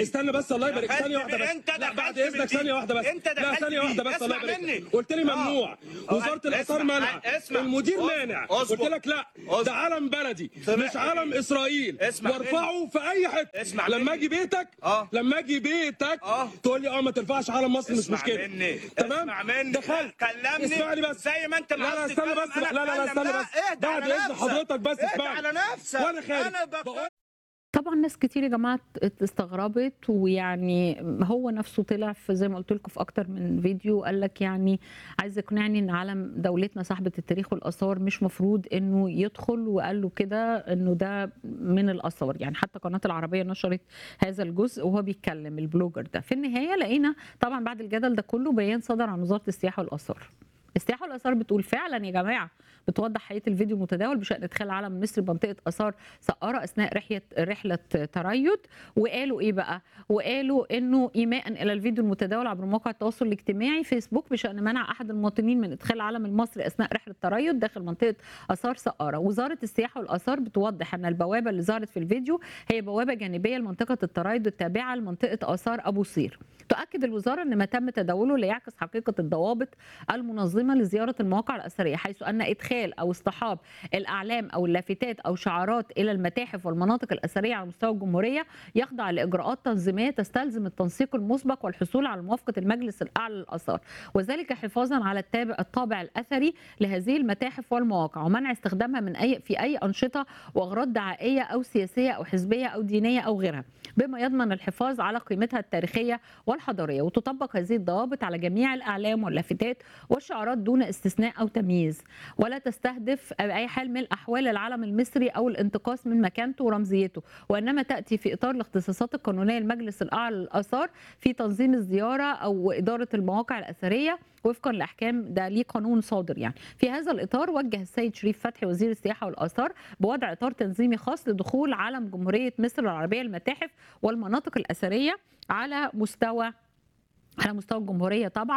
استنى بس الله يبارك يا ثانيه فندم، واحده بس انت لا دخلت بعد من اذنك دي. ثانيه واحده بس انت لا دخلت ثانيه دي. واحده بس الله اسمع يبارك مني. لك. قلت لي اه. ممنوع وزاره اسمع، الاثار منع اسمع. المدير اصبر. مانع اصبر. قلت لك لا اصبر. ده علم بلدي سامحني. مش علم اسرائيل اسمع وارفعه في اي حته اسمع لما مني. اجي بيتك اه. لما اجي بيتك اه. تقول لي اه ما ترفعش علم مصر مش اسمع مشكله مني تمام اسمع مني دخلت كلمني اسمعني بس زي ما انت لا لا عاوز استنى تتكلم، بس انا لا لا لا اتكلم. استنى بس اهدى بعد على اذن نفسك. حضرتك بس اهدى اسمعني على نفسك وانا خارج انا بق- بقول طبعا ناس كتير يا جماعه استغربت ويعني هو نفسه طلع في زي ما قلت لكم في اكتر من فيديو قال لك يعني عايز يقنعني ان علم دولتنا صاحبه التاريخ والاثار مش مفروض انه يدخل وقال له كده انه ده من الاثار يعني حتى قناه العربيه نشرت هذا الجزء وهو بيتكلم البلوجر ده في النهايه لقينا طبعا بعد الجدل ده كله بيان صدر عن وزاره السياحه والاثار السياحه والاثار بتقول فعلا يا جماعه بتوضح حقيقه الفيديو المتداول بشان ادخال علم مصر بمنطقه اثار سقاره اثناء رحله رحله تريث وقالوا ايه بقى؟ وقالوا انه ايماء الى الفيديو المتداول عبر مواقع التواصل الاجتماعي فيسبوك بشان منع احد المواطنين من ادخال العلم المصري اثناء رحله تريث داخل منطقه اثار سقاره، وزاره السياحه والاثار بتوضح ان البوابه اللي ظهرت في الفيديو هي بوابه جانبيه لمنطقه التريث التابعه لمنطقه اثار ابو صير. تؤكد الوزاره ان ما تم تداوله لا يعكس حقيقه الضوابط المنظمه لزياره المواقع الاثريه حيث ان ادخال او اصطحاب الاعلام او اللافتات او شعارات الى المتاحف والمناطق الاثريه على مستوى الجمهوريه يخضع لاجراءات تنظيميه تستلزم التنسيق المسبق والحصول على موافقه المجلس الاعلى للاثار وذلك حفاظا على التابع الطابع الاثري لهذه المتاحف والمواقع ومنع استخدامها من اي في اي انشطه واغراض دعائيه او سياسيه او حزبيه او دينيه او غيرها بما يضمن الحفاظ على قيمتها التاريخيه والحضاريه وتطبق هذه الضوابط على جميع الاعلام واللافتات والشعارات دون استثناء او تمييز ولا تستهدف باي حال من الاحوال العلم المصري او الانتقاص من مكانته ورمزيته وانما تاتي في اطار الاختصاصات القانونيه للمجلس الاعلى للاثار في تنظيم الزياره او اداره المواقع الاثريه وفقا لاحكام ده ليه قانون صادر يعني في هذا الاطار وجه السيد شريف فتحي وزير السياحه والاثار بوضع اطار تنظيمي خاص لدخول علم جمهوريه مصر العربيه المتاحف والمناطق الاثريه على مستوى على مستوى الجمهوريه طبعا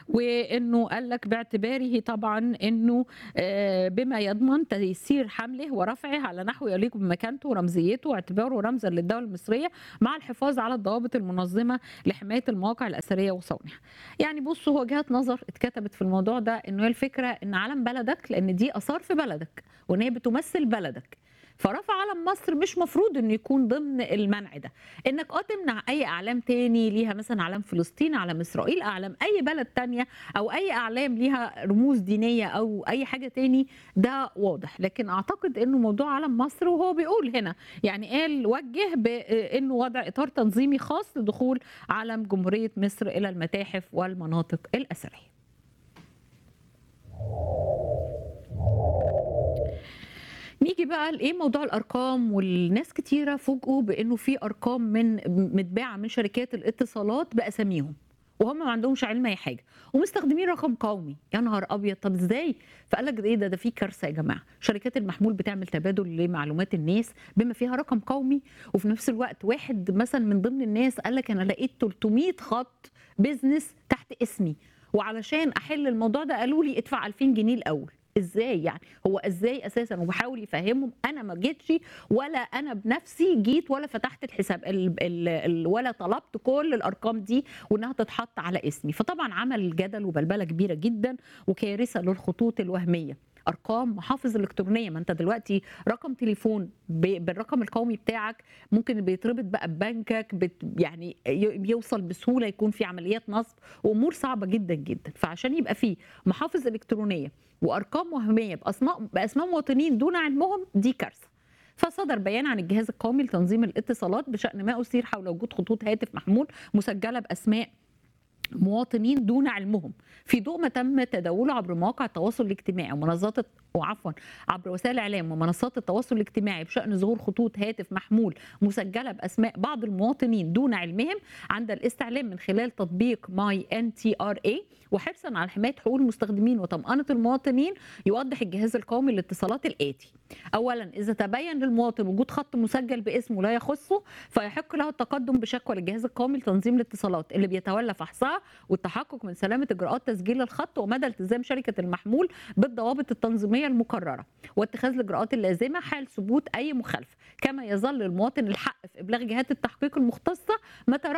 وانه قال لك باعتباره طبعا انه آه، بما يضمن تيسير حمله ورفعه على نحو يليق بمكانته ورمزيته واعتباره رمزا للدوله المصريه مع الحفاظ على الضوابط المنظمه لحمايه المواقع الاثريه وصونها. يعني بصوا هو وجهات نظر اتكتبت في الموضوع ده انه هي الفكره ان علم بلدك لان دي اثار في بلدك وان هي بتمثل بلدك. فرفع علم مصر مش مفروض انه يكون ضمن المنع ده انك اه تمنع اي اعلام تاني ليها مثلا علم فلسطين علم اسرائيل اعلام اي بلد تانية او اي اعلام ليها رموز دينيه او اي حاجه تاني ده واضح لكن اعتقد انه موضوع علم مصر وهو بيقول هنا يعني قال وجه بانه وضع اطار تنظيمي خاص لدخول علم جمهوريه مصر الى المتاحف والمناطق الاثريه نيجي بقى لايه موضوع الارقام والناس كتيره فوجئوا بانه في ارقام من متباعه من شركات الاتصالات باساميهم وهم ما عندهمش علم اي حاجه ومستخدمين رقم قومي يا نهار ابيض طب ازاي فقال لك ايه ده ده في كارثه يا جماعه شركات المحمول بتعمل تبادل لمعلومات الناس بما فيها رقم قومي وفي نفس الوقت واحد مثلا من ضمن الناس قال لك انا لقيت 300 خط بزنس تحت اسمي وعلشان احل الموضوع ده قالوا لي ادفع 2000 جنيه الاول ازاي يعني هو ازاي اساسا وبحاول يفهمهم انا ما جيتش ولا انا بنفسي جيت ولا فتحت الحساب ال ال ال ولا طلبت كل الارقام دي وانها تتحط على اسمي فطبعا عمل جدل وبلبله كبيره جدا وكارثه للخطوط الوهميه ارقام محافظ الكترونيه ما انت دلوقتي رقم تليفون ب- بالرقم القومي بتاعك ممكن بيتربط بقى ببنكك بت يعني ي- يوصل بسهوله يكون في عمليات نصب وامور صعبه جدا جدا فعشان يبقى في محافظ الكترونيه وارقام وهميه باسماء باسماء مواطنين دون علمهم دي كارثه فصدر بيان عن الجهاز القومي لتنظيم الاتصالات بشان ما اثير حول وجود خطوط هاتف محمول مسجله باسماء مواطنين دون علمهم في ضوء ما تم تداوله عبر مواقع التواصل الاجتماعي ومنصات وعفوا عبر وسائل الاعلام ومنصات التواصل الاجتماعي بشان ظهور خطوط هاتف محمول مسجله باسماء بعض المواطنين دون علمهم عند الاستعلام من خلال تطبيق ماي ان تي ار اي وحرصا على حمايه حقوق المستخدمين وطمانه المواطنين يوضح الجهاز القومي للاتصالات الاتي اولا اذا تبين للمواطن وجود خط مسجل باسمه لا يخصه فيحق له التقدم بشكوى للجهاز القومي لتنظيم الاتصالات اللي بيتولى فحصها السياره والتحقق من سلامه اجراءات تسجيل الخط ومدى التزام شركه المحمول بالضوابط التنظيميه المقرره واتخاذ الاجراءات اللازمه حال ثبوت اي مخالفه كما يظل المواطن الحق في ابلاغ جهات التحقيق المختصه متى